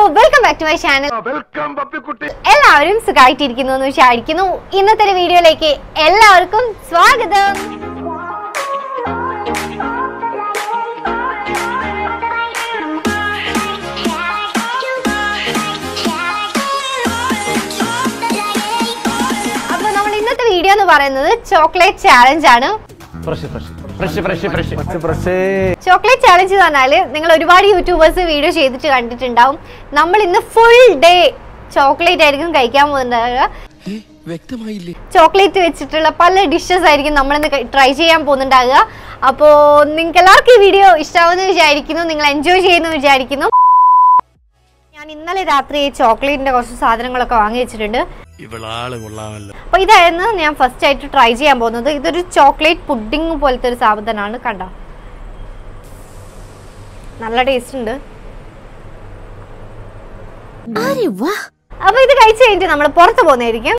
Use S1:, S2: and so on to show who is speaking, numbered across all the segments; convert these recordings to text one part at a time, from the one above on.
S1: Welcome back to my channel
S2: welcome പപ്പിക്കുട്ടി
S1: എല്ലാവരും സുഖമായിട്ടിരിക്കുന്നു എന്ന് വിചാരിക്കുന്നു ഇന്നത്തെ ഒരു വീഡിയോയിലേക്ക് എല്ലാവർക്കും സ്വാഗതം അപ്പൊ നമ്മൾ ഇന്നത്തെ വീഡിയോ എന്ന് പറയുന്നത് ചോക്ലേറ്റ് ചാലഞ്ച് ആണ്
S2: fresh fresh fresh fresh fresh fresh
S1: chocolate challenge എന്ന് പറഞ്ഞാല് നിങ്ങൾ ഒരുപാട് യൂട്യൂബേഴ്സ് വീഡിയോ ചെയ്തിട്ട് കണ്ടിട്ടുണ്ടാവും നമ്മൾ ഇന്ന് ഫുൾ ഡേ ചോക്ലേറ്റ് ആയിരിക്കും കഴിക്കാൻ പോകുന്നുണ്ടാവുക
S3: വ്യക്തമായില്ലേ
S1: ചോക്ലേറ്റ് വെച്ചിട്ടുള്ള പല ഡിഷസ് ആയിരിക്കും നമ്മളിന്ന് ട്രൈ ചെയ്യാൻ പോകുന്നുണ്ടാകുക അപ്പോൾ നിങ്ങൾക്ക് എല്ലാവർക്കും ഈ വീഡിയോ ഇഷ്ടമാവുമെന്ന് വിചാരിക്കുന്നു നിങ്ങൾ എൻജോയ് ചെയ്യുന്നു വിചാരിക്കുന്നു ഞാൻ ഇന്നലെ രാത്രി ചോക്ലേറ്റിന്റെ കുറച്ച് സാധനങ്ങളൊക്കെ വാങ്ങി വെച്ചിട്ടുണ്ട്
S3: ഇവളാള് കൊള്ളാമല്ലോ
S1: അപ്പോൾ ഇതായിരുന്നു ഞാൻ ഫസ്റ്റ് ആയിട്ട് ട്രൈ ചെയ്യാൻ പോകുന്നത് ഇതൊരു ചോക്ലേറ്റ് പുഡിംഗ് പോലത്തെ ഒരു സാധനമാണ് കണ്ട നല്ല ടേസ്റ്റ് ഉണ്ട് അപ്പൊ ഇത് കഴിച്ചു കഴിഞ്ഞിട്ട് നമ്മൾ പുറത്ത് പോകുന്നതായിരിക്കും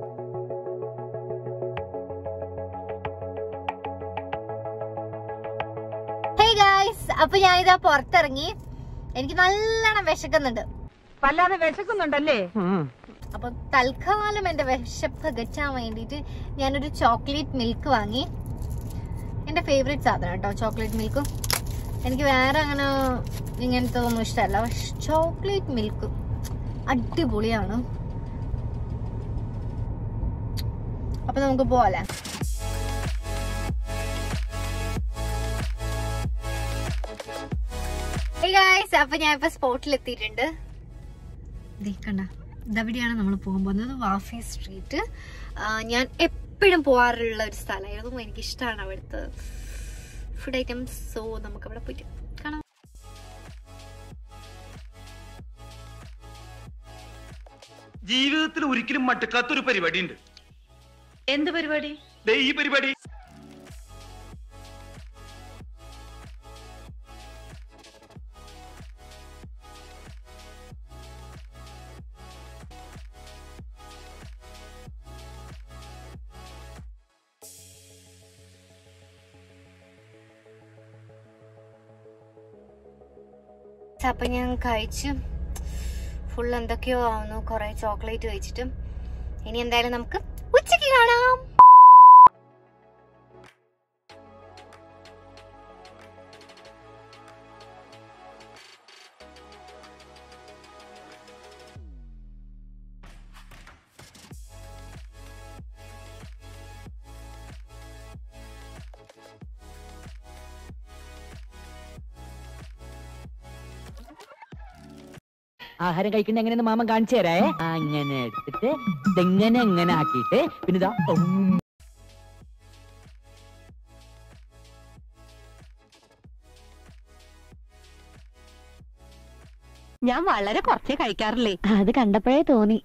S1: ഹേ ഗായ്സ് അപ്പൊ ഞാനിതാ പുറത്തിറങ്ങി എനിക്ക് നല്ലോണം വിശക്കുന്നുണ്ട്
S4: വല്ലാതെ വിശക്കുന്നുണ്ടല്ലേ
S1: അപ്പൊ തൽക്കാലം എന്റെ വിശപ്പ് ഗച്ചാൻ വേണ്ടിയിട്ട് ഞാനൊരു ചോക്ലേറ്റ് മിൽക്ക് വാങ്ങി എന്റെ ഫേവറേറ്റ് സാധനം കേട്ടോ ചോക്ലേറ്റ് മിൽക്ക് എനിക്ക് വേറെ അങ്ങനെ ഇങ്ങനത്തെ ഒന്നും ഇഷ്ടമല്ല പക്ഷെ ചോക്ലേറ്റ് മിൽക്ക് അടിപൊളിയാണ് അപ്പൊ നമുക്ക് പോലെ അപ്പൊ ഞാൻ ഇപ്പൊ സ്പോട്ടിൽ എത്തിയിട്ടുണ്ട് ദേ കണ്ട ഇതവിടെയാണ് നമ്മൾ പോകാൻ പോകുന്നത് വാഫി സ്ട്രീറ്റ് ആ, ഞാൻ എപ്പോഴും പോകാറുള്ള ഒരു സ്ഥലമായിരുന്നു എനിക്ക് ഇഷ്ടമാണ് അവിടുത്തെ ഫുഡ് ഐറ്റംസ് സോ നമുക്ക് അവിടെ പോയിട്ട് കാണാം
S2: ജീവിതത്തിൽ ഒരിക്കലും മടുക്കാത്തൊരു പരിപാടി ഉണ്ട്
S4: എന്ത് പരിപാടി
S2: ദേ ഈ പരിപാടി
S1: അപ്പൊ ഞാൻ കഴിച്ച് ഫുൾ എന്തൊക്കെയോ ആവുന്നു കുറെ ചോക്ലേറ്റ് കഴിച്ചിട്ട് ഇനി എന്തായാലും നമുക്ക് ഉച്ചയ്ക്ക് കാണാം
S5: ആഹാരം കഴിക്കണ്ട എങ്ങനെയെന്ന് മാമൻ കാണിച്ചു തരേ അങ്ങനെ എടുത്തിട്ട് ഇതെങ്ങനെ എങ്ങനെ ആക്കിയിട്ട് പിന്നെ ഇതാ ഉം.
S4: ഞാൻ വളരെ കുറച്ചേ കഴിക്കാറില്ലേ
S1: അത് കണ്ടപ്പോഴേ തോന്നി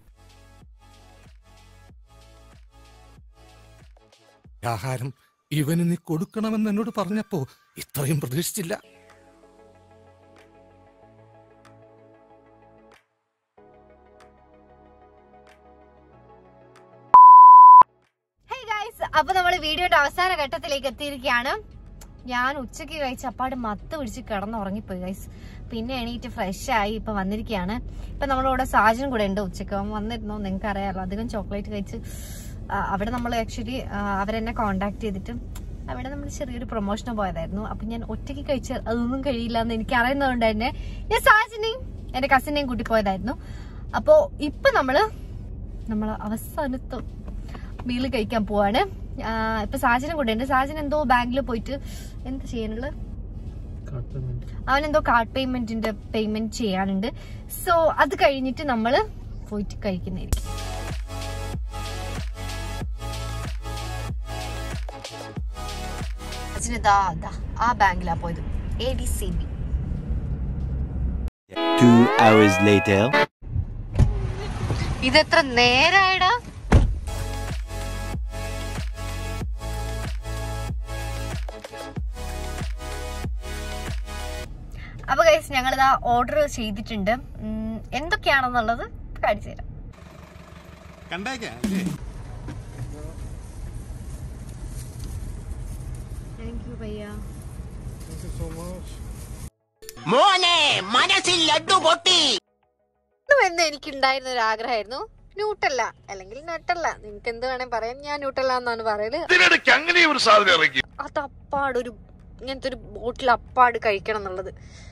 S6: ആഹാരം ഇവന് നീ കൊടുക്കണമെന്ന് എന്നോട് പറഞ്ഞപ്പോ ഇത്രയും പ്രതീക്ഷിച്ചില്ല
S1: ഹേ ഗൈസ് അപ്പൊ നമ്മൾ വീഡിയോയുടെ അവസാന ഘട്ടത്തിലേക്ക് എത്തിയിരിക്കുകയാണ് ഞാൻ ഉച്ചയ്ക്ക് കഴിച്ച അപ്പാട് മത്ത് പിടിച്ച് കിടന്നുറങ്ങിപ്പോയി ഗൈസ് പിന്നെ എണീറ്റ് ഫ്രഷ് ആയി ഇപ്പൊ വന്നിരിക്കുകയാണ് ഇപ്പൊ നമ്മളോട് സാജൻ കൂടെ ഉണ്ട് ഉച്ചയ്ക്ക് അവൻ വന്നിരുന്നോ നിങ്ങൾക്ക് അറിയാലോ അധികം ചോക്ലേറ്റ് കഴിച്ച് ആ, അവിടെ നമ്മൾ ആക്ച്വലി അവരെന്നെ കോണ്ടാക്ട് ചെയ്തിട്ട് അവിടെ നമ്മൾ ചെറിയൊരു പ്രൊമോഷന് പോയതായിരുന്നു അപ്പൊ ഞാൻ ഒറ്റയ്ക്ക് കഴിച്ച് അതൊന്നും കഴിയില്ല എന്ന് എനിക്ക് അറിയുന്നതുകൊണ്ട് തന്നെ ഞാൻ സാജനെയും എന്റെ കസിനെയും കൂട്ടി പോയതായിരുന്നു അപ്പോ ഇപ്പൊ നമ്മള് നമ്മള് അവസാനത്തെ മീൽ കഴിക്കാൻ പോവാണ് ആ, ഇപ്പൊ സാജനം കൂടെ ഉണ്ട് സാജൻ എന്തോ ബാങ്കിൽ പോയിട്ട് എന്താ ചെയ്യാനുള്ളത് അവൻ എന്തോ കാർഡ് പേയ്മെന്റിന്റെ പേയ്മെന്റ് ചെയ്യാനുണ്ട് സോ അത് കഴിഞ്ഞിട്ട് നമ്മള് പോയിട്ട് കഴിക്കുന്നതായിരിക്കും സാജന് ദാ ദാ ആ ബാങ്കിലാ പോയത് A D C B
S7: Two hours later.
S1: ഇതെത്ര നേരായടാ അപ്പൊ ഗൈസ് ഞങ്ങളിതാ ഓർഡർ ചെയ്തിട്ടുണ്ട് ഉം, എന്തൊക്കെയാണെന്നുള്ളത് കാണിച്ചു തരാം താങ്ക് യു ഭയ്യ
S8: മോനെ മനസ്സിൽ ലഡ്ഡു പൊട്ടി
S1: പണ്ട് എന്ന് എനിക്കുണ്ടായിരുന്ന ഒരു ആഗ്രഹമായിരുന്നു ന്യൂട്ടല്ല അല്ലെങ്കിൽ നട്ടല്ല നിങ്ങൾക്ക് എന്ത് വേണേ പറയാം ഞാൻ ന്യൂട്ടല്ല എന്നാണ് പറയല്
S2: ഇതിനിടയ്ക്ക് അങ്ങനെ ഒരു സാധനം ഇറങ്ങി
S1: അത് അപ്പാട് ഒരു ഇങ്ങനത്തെ ഒരു ബോട്ടിൽ അപ്പാട് കഴിക്കണം എന്നുള്ളത്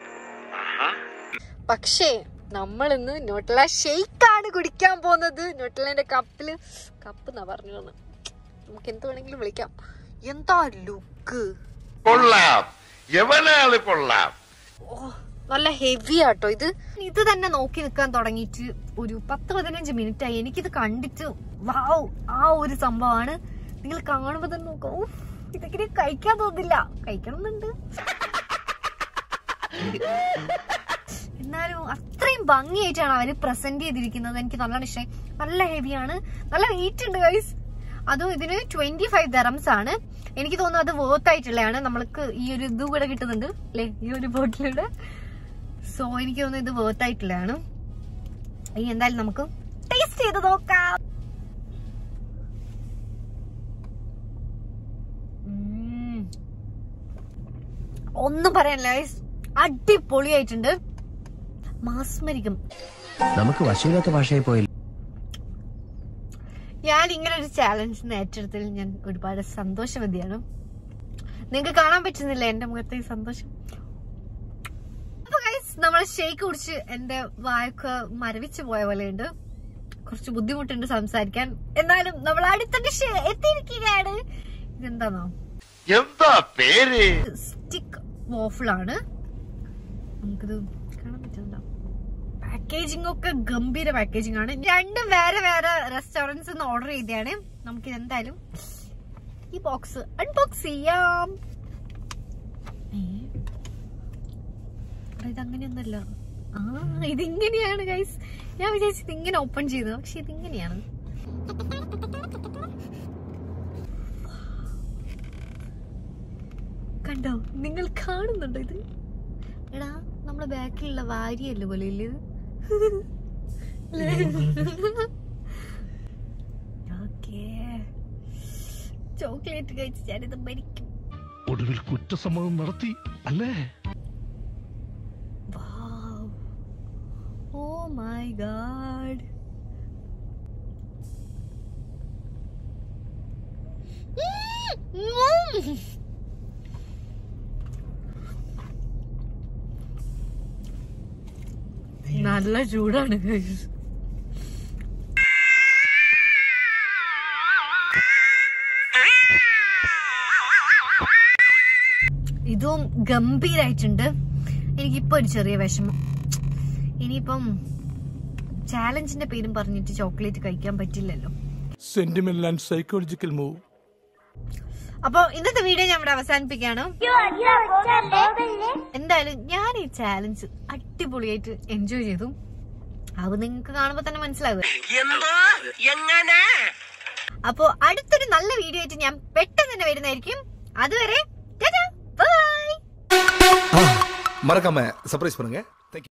S1: പക്ഷേ നമ്മൾ ഇന്ന് ന്യൂട്ടല ഷെയ്ക്കാണ് കുടിക്കാൻ പോകുന്നത് ന്യൂട്ടലിന്റെ കപ്പില് കപ്പ് എന്നാ പറഞ്ഞു വന്ന് നമുക്ക് എന്ത് വേണമെങ്കിലും വിളിക്കാം എന്താ ലുക്ക്
S2: കൊള്ളാം എവനാള് കൊള്ളാം
S1: ഓ നല്ല ഹെവി ആട്ടോ ഇത് ഇത് തന്നെ നോക്കി നിൽക്കാൻ തുടങ്ങിയിട്ട് ഒരു പത്ത് പതിനഞ്ച് മിനിറ്റ് ആയി എനിക്കിത് കണ്ടിട്ട് വാവ് ആ ഒരു സംഭവമാണ് നിങ്ങൾ കാണുമ്പോ തന്നെ നോക്കാം ഉഫ്, ഇതൊക്കെ കഴിക്കാൻ തോന്നില്ല കഴിക്കണം എന്നുണ്ട് എന്നാലും അത്രയും ഭംഗിയായിട്ടാണ് അവര് പ്രസന്റ് ചെയ്തിരിക്കുന്നത് എനിക്ക് നല്ലോണം ഇഷ്ടമായി നല്ല ഹെവിയാണ് നല്ല വെയിറ്റ് ഉണ്ട് ഗൈസ് അതും ഇതിന് ട്വന്റി ഫൈവ് ദറംസ് ആണ് എനിക്ക് തോന്നുന്നു അത് വേർത്ത് ആയിട്ടുള്ളതാണ് നമ്മൾക്ക് ഈ ഒരു ഇത് കൂടെ കിട്ടുന്നുണ്ട് അല്ലെ ഈ ഒരു ബോട്ടിലൂടെ സോ എനിക്ക് തോന്നുന്നു ഇത് വേർത്ത് ആയിട്ടുള്ളതാണ് ഇനി എന്തായാലും നമുക്ക് ടേസ്റ്റ് ചെയ്ത് നോക്കാം ഉം. ഒന്നും പറയാനില്ല guys. അടിപൊളിയായിട്ടുണ്ട് മാസ്മരികം
S3: നമുക്ക് വശമില്ലാത്ത ഭാഷയായി പോയില്ല
S1: ഞാൻ ഇങ്ങനെ ഒരു ചാലഞ്ച് ഏറ്റെടുത്തതിൽ ഞാൻ ഒരുപാട് സന്തോഷവതിയാണ് നിങ്ങൾക്ക് കാണാൻ പറ്റുന്നില്ല എന്റെ മുഖത്തെ ഈ സന്തോഷം അപ്പൊ ഗൈസ് നമ്മൾ ഷേക്ക് കുടിച്ച് എന്റെ വായൊക്കെ മരവിച്ചു പോയ പോലെയുണ്ട് കുറച്ച് ബുദ്ധിമുട്ടുണ്ട് സംസാരിക്കാൻ എന്നാലും നമ്മൾ അടുത്ത ഡിഷ് എത്തിയിരിക്കുകയാണ് ഇതെന്താണോ
S2: എന്താ പേര്
S1: സ്റ്റിക്ക് വോഫിളാണ് നമുക്കിത് കാണാൻ പറ്റുന്നുണ്ടോ പാക്കേജിംഗ് ഒക്കെ ഗംഭീര പാക്കേജിംഗ് ആണ് രണ്ടും വേറെ വേറെ റെസ്റ്റോറൻറ്റ്സ് നിന്ന് ഓർഡർ ചെയ്തതാണ് നമുക്ക് എന്തായാലും ഈ ബോക്സ് അൺബോക്സ് ചെയ്യാം ഏ? എടാ, ഇതങ്ങനെയൊന്നല്ല ആ ഇതിങ്ങനെയാണ് ഗൈസ് ഞാൻ വിചാരിച്ചത് ഇങ്ങനെ ഓപ്പൺ ചെയ്തു പക്ഷെ ഇതിങ്ങനെയാണ് കണ്ടോ നിങ്ങൾ കാണുന്നുണ്ടോ ഇത് എടാ നമ്മളെ ബാക്കിലുള്ള വാരിയല്ലേ പോലെ ഇല്ലേ ചോക്ലേറ്റ് കഴിച്ച് ഞാനിത് മരിക്കും
S6: ഒടുവിൽ കുറ്റസമ്മതം നടത്തി അല്ലേ
S1: ഓ മൈ ഗാഡ് നല്ല ചൂടാണ് guys. ഇതും ഗംഭീരായിട്ടുണ്ട് എനിക്കിപ്പോ ഒരു ചെറിയ വിഷമം ഇനിയിപ്പം ചാലഞ്ചിന്റെ പേരും പറഞ്ഞിട്ട് ചോക്ലേറ്റ് കഴിക്കാൻ പറ്റില്ലല്ലോ
S6: സെന്റിമെന്റൽ ആൻഡ് സൈക്കോളജിക്കൽ മൂവ്
S1: അപ്പൊ ഇന്നത്തെ വീഡിയോ ഞാൻ ഇവിടെ അവസാനിപ്പിക്കുകയാണ് എന്തായാലും ഞാൻ ഈ ചാലഞ്ച് അടിപൊളിയായിട്ട് എൻജോയ് ചെയ്തു അത് നിങ്ങൾക്ക് കാണുമ്പോ തന്നെ മനസ്സിലാകും അപ്പോ അടുത്തൊരു നല്ല വീഡിയോ ആയിട്ട് ഞാൻ പെട്ടെന്ന് തന്നെ വരുന്നതായിരിക്കും അതുവരെ ബൈ
S6: மறக்காம சர்ப்ரைஸ் பண்ணுங்க